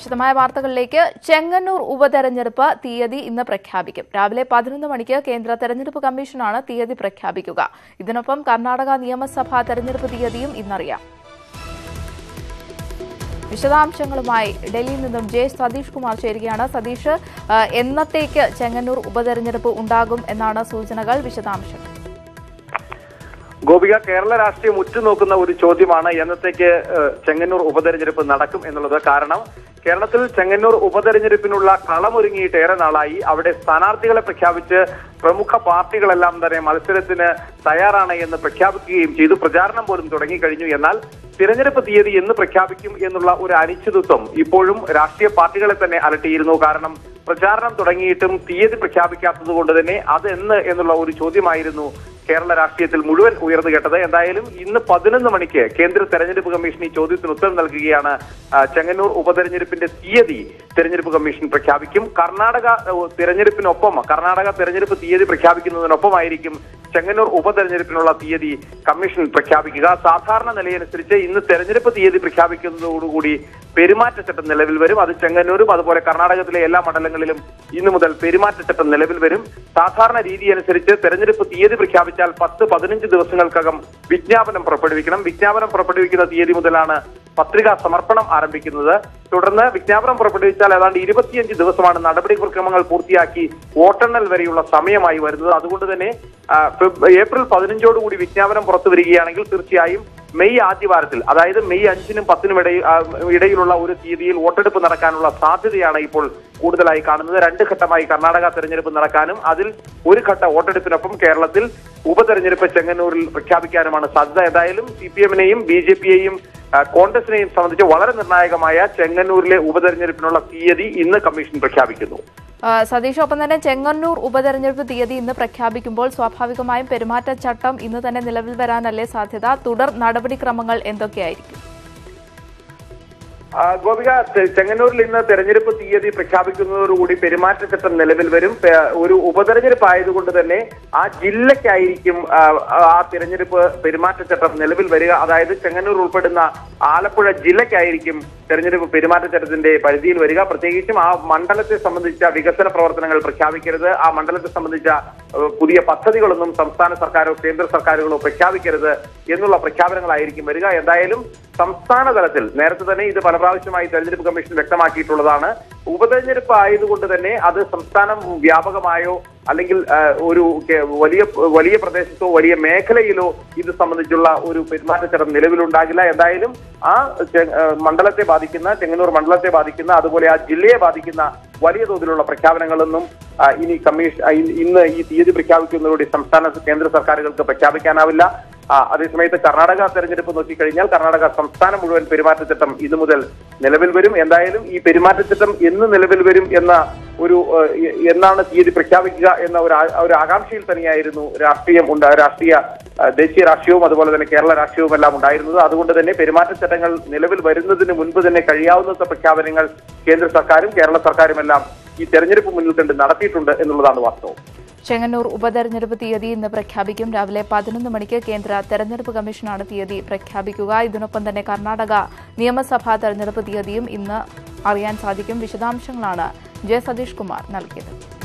വിശദമായ വാർത്തകളിലേക്ക് ചെങ്ങന്നൂർ ഉപതെരഞ്ഞെടുപ്പ് തീയതി ഇന്ന് പ്രഖ്യാപിക്കും രാവിലെ പതിനൊന്ന് മണിക്ക് കേന്ദ്ര തെരഞ്ഞെടുപ്പ് കമ്മീഷനാണ് തീയതി പ്രഖ്യാപിക്കുക ഇതിനൊപ്പം കർണാടക നിയമസഭാ തെരഞ്ഞെടുപ്പ് തീയതിയും ഇന്നറിയാം വിശദാംശങ്ങളുമായി ഡൽഹിയിൽ നിന്നും ജെ സതീഷ് കുമാർ ചേരുകയാണ് സതീഷ് ആ, എന്നത്തേക്ക് ചെങ്ങന്നൂർ ഉപതെരഞ്ഞെടുപ്പ് ഉണ്ടാകും എന്നാണ് സൂചനകൾ വിശദാംശങ്ങൾ ഗോപിക കേരള രാഷ്ട്രീയം ഉറ്റുനോക്കുന്ന ഒരു ചോദ്യമാണ് എന്നത്തേക്ക് ഏഹ്, ചെങ്ങന്നൂർ ഉപതെരഞ്ഞെടുപ്പ് നടക്കും എന്നുള്ളത് കാരണം കേരളത്തിൽ ചെങ്ങന്നൂർ ഉപതെരഞ്ഞെടുപ്പിനുള്ള കളമൊരുങ്ങിയിട്ട് ഏറെ നാളായി അവിടെ സ്ഥാനാർത്ഥികളെ പ്രഖ്യാപിച്ച് പ്രമുഖ പാർട്ടികളെല്ലാം തന്നെ മത്സരത്തിന് തയ്യാറാണ് എന്ന് പ്രഖ്യാപിക്കുകയും ചെയ്തു പ്രചാരണം പോലും തുടങ്ങിക്കഴിഞ്ഞു എന്നാൽ തിരഞ്ഞെടുപ്പ് തീയതി എന്ന് പ്രഖ്യാപിക്കും എന്നുള്ള ഒരു അനിശ്ചിതത്വം ഇപ്പോഴും രാഷ്ട്രീയ പാർട്ടികളെ തന്നെ അലട്ടിയിരുന്നു കാരണം പ്രചാരണം തുടങ്ങിയിട്ടും തീയതി പ്രഖ്യാപിക്കാത്തത് കൊണ്ട് തന്നെ അത് എന്ന് എന്നുള്ള ഒരു ചോദ്യമായിരുന്നു കേരള രാഷ്ട്രീയത്തിൽ മുഴുവൻ ഉയർന്നു കേട്ടത് എന്തായാലും ഇന്ന് പതിനൊന്ന് മണിക്ക് കേന്ദ്ര തെരഞ്ഞെടുപ്പ് കമ്മീഷൻ ഈ ചോദ്യത്തിന് ഉത്തരം നൽകുകയാണ് ആ, ചെങ്ങന്നൂർ ഉപതെരഞ്ഞെടുപ്പിന്റെ തീയതി തെരഞ്ഞെടുപ്പ് കമ്മീഷൻ പ്രഖ്യാപിക്കും കർണാടക ഏഹ്, തിരഞ്ഞെടുപ്പിനൊപ്പം കർണാടക തെരഞ്ഞെടുപ്പ് തീയതി പ്രഖ്യാപിക്കുന്നതിനൊപ്പമായിരിക്കും ചെങ്ങന്നൂർ ഉപതെരഞ്ഞെടുപ്പിനുള്ള തീയതി കമ്മീഷൻ പ്രഖ്യാപിക്കുക സാധാരണ നിലയനുസരിച്ച് ഇന്ന് തെരഞ്ഞെടുപ്പ് തീയതി പ്രഖ്യാപിക്കുന്നതോടുകൂടി പെരുമാറ്റച്ചട്ടം നിലവിൽ വരും അത് ചെങ്ങന്നൂരും അതുപോലെ കർണാടകത്തിലെ എല്ലാ മണ്ഡലങ്ങളിലും ഇന്നു മുതൽ പെരുമാറ്റച്ചട്ടം നിലവിൽ വരും സാധാരണ രീതി അനുസരിച്ച് തെരഞ്ഞെടുപ്പ് തീയതി പ്രഖ്യാപിച്ചാൽ പത്ത് പതിനഞ്ച് ദിവസങ്ങൾക്കകം വിജ്ഞാപനം പുറപ്പെടുവിക്കണം വിജ്ഞാപനം പുറപ്പെടുവിക്കുന്ന തീയതി മുതലാണ് പത്രികാ സമർപ്പണം ആരംഭിക്കുന്നത് തുടർന്ന് വിജ്ഞാപനം പുറപ്പെടുവിച്ചാൽ ഏതാണ്ട് ഇരുപത്തിയഞ്ച് ദിവസമാണ് നടപടിക്രമങ്ങൾ പൂർത്തിയാക്കി വോട്ടെണ്ണൽ വരെയുള്ള സമയമായി വരുന്നത് അതുകൊണ്ട് തന്നെ ആ, ഫെബ്- ഏപ്രിൽ പതിനഞ്ചോടുകൂടി വിജ്ഞാപനം പുറത്തു വരികയാണെങ്കിൽ തീർച്ചയായും മെയ് ആദ്യവാരത്തിൽ അതായത് മെയ് അഞ്ചിനും പത്തിനും ഇടയിൽ ആ, ഇടയിലുള്ള ഒരു തീയതിയിൽ വോട്ടെടുപ്പ് നടക്കാനുള്ള സാധ്യതയാണ് ഇപ്പോൾ കൂടുതലായി കാണുന്നത് രണ്ട് ഘട്ടമായി കർണാടക തെരഞ്ഞെടുപ്പ് നടക്കാനും അതിൽ ഒരു ഘട്ട വോട്ടെടുപ്പിനൊപ്പം കേരളത്തിൽ ഉപതെരഞ്ഞെടുപ്പ് ചെങ്ങന്നൂരിൽ പ്രഖ്യാപിക്കാനുമാണ് സാധ്യത ഏതായാലും സി പി എമ്മിനെയും ബി ജെ പിയെയും കോൺഗ്രസിനെയും സംബന്ധിച്ച് വളരെ നിർണായകമായ ചെങ്ങന്നൂരിലെ ഉപതെരഞ്ഞെടുപ്പിനുള്ള തീയതി ഇന്ന് കമ്മീഷൻ പ്രഖ്യാപിക്കുന്നു ആ, സതീഷ് ഒപ്പം തന്നെ ചെങ്ങന്നൂർ ഉപതെരഞ്ഞെടുപ്പ് തീയതി ഇന്ന് പ്രഖ്യാപിക്കുമ്പോൾ സ്വാഭാവികമായും പെരുമാറ്റച്ചട്ടം ഇന്ന് തന്നെ നിലവിൽ വരാനല്ലേ സാധ്യത തുടർ നടപടിക്രമങ്ങൾ എന്തൊക്കെയായിരിക്കും ആ, ഗോപിക തെ- ചെങ്ങന്നൂരിൽ ഇന്ന് തെരഞ്ഞെടുപ്പ് തീയതി പ്രഖ്യാപിക്കുന്നതോടുകൂടി പെരുമാറ്റച്ചട്ടം നിലവിൽ വരും പെ- ഒരു ഉപതെരഞ്ഞെടുപ്പ് ആയതുകൊണ്ട് തന്നെ ആ ജില്ലയ്ക്കായിരിക്കും ആ, ആ തെരഞ്ഞെടുപ്പ് പെരുമാറ്റച്ചട്ടം നിലവിൽ വരിക അതായത് ചെങ്ങന്നൂർ ഉൾപ്പെടുന്ന ആലപ്പുഴ ജില്ലയ്ക്കായിരിക്കും തെരഞ്ഞെടുപ്പ് പെരുമാറ്റച്ചട്ടത്തിന്റെ പരിധിയിൽ വരിക പ്രത്യേകിച്ചും ആ മണ്ഡലത്തെ സംബന്ധിച്ച വികസന പ്രവർത്തനങ്ങൾ പ്രഖ്യാപിക്കരുത് ആ മണ്ഡലത്തെ സംബന്ധിച്ച ഏഹ്, പുതിയ പദ്ധതികളൊന്നും സംസ്ഥാന സർക്കാരോ കേന്ദ്ര സർക്കാരുകളോ പ്രഖ്യാപിക്കരുത് എന്നുള്ള പ്രഖ്യാപനങ്ങളായിരിക്കും വരിക എന്തായാലും സംസ്ഥാന തലത്തിൽ നേരത്തെ തന്നെ ഇത് പല പ്രാവശ്യമായി തെരഞ്ഞെടുപ്പ് കമ്മീഷൻ വ്യക്തമാക്കിയിട്ടുള്ളതാണ് ഉപതെരഞ്ഞെടുപ്പ് ആയതുകൊണ്ട് തന്നെ അത് സംസ്ഥാനം വ്യാപകമായോ അല്ലെങ്കിൽ ആ, ഒരു കെ- വലിയ വലിയ പ്രദേശത്തോ വലിയ മേഖലയിലോ ഇത് സംബന്ധിച്ചുള്ള ഒരു പെരുമാറ്റച്ചട്ടം നിലവിലുണ്ടാകില്ല എന്തായാലും ആ ചെ- ആ, മണ്ഡലത്തെ ബാധിക്കുന്ന ചെങ്ങന്നൂർ മണ്ഡലത്തെ ബാധിക്കുന്ന അതുപോലെ ആ ജില്ലയെ ബാധിക്കുന്ന വലിയ തോതിലുള്ള പ്രഖ്യാപനങ്ങളൊന്നും ആ, ഇനി കമ്മീഷൻ ആ, ഇ- ഇന്ന് ഈ തീയതി പ്രഖ്യാപിക്കുന്നതോടെ സംസ്ഥാന കേന്ദ്ര സർക്കാരുകൾക്ക് പ്രഖ്യാപിക്കാനാവില്ല ആ, അതേസമയത്ത് കർണാടക തെരഞ്ഞെടുപ്പ് നോക്കിക്കഴിഞ്ഞാൽ കർണാടക സംസ്ഥാനം മുഴുവൻ പെരുമാറ്റച്ചട്ടം ഇന്നു മുതൽ നിലവിൽ വരും എന്തായാലും ഈ പെരുമാറ്റച്ചട്ടം എന്ന് നിലവിൽ വരും എന്ന ഒരു ഏഹ്, എ- എന്നാണ് തീയതി പ്രഖ്യാപിക്കുക എന്ന ഒരു ആ- ഒരു ആകാംക്ഷയിൽ തന്നെയായിരുന്നു രാഷ്ട്രീയം ഉണ്ടാ രാഷ്ട്രീയ ആ, ദേശീയ രാഷ്ട്രീയവും അതുപോലെ തന്നെ കേരള രാഷ്ട്രീയവും എല്ലാം ഉണ്ടായിരുന്നത് അതുകൊണ്ട് തന്നെ പെരുമാറ്റച്ചട്ടങ്ങൾ നിലവിൽ വരുന്നതിന് മുൻപ് തന്നെ കഴിയാവുന്ന പ്രഖ്യാപനങ്ങൾ കേന്ദ്ര സർക്കാരും കേരള സർക്കാരും എല്ലാം ഈ തെരഞ്ഞെടുപ്പ് മുന്നിൽ കണ്ട് നടത്തിയിട്ടുണ്ട് എന്നുള്ളതാണ് വാസ്തവം ചെങ്ങന്നൂർ ഉപതെരഞ്ഞെടുപ്പ് തീയതി ഇന്ന് പ്രഖ്യാപിക്കും രാവിലെ പതിനൊന്ന് മണിക്ക് കേന്ദ്ര തെരഞ്ഞെടുപ്പ് കമ്മീഷനാണ് തീയതി പ്രഖ്യാപിക്കുക ഇതിനൊപ്പം തന്നെ കർണാടക നിയമസഭാ തെരഞ്ഞെടുപ്പ് തീയതിയും ഇന്ന് അറിയാൻ സാധിക്കും വിശദാംശങ്ങളാണ് ജെ സതീഷ് കുമാർ നൽകിയത്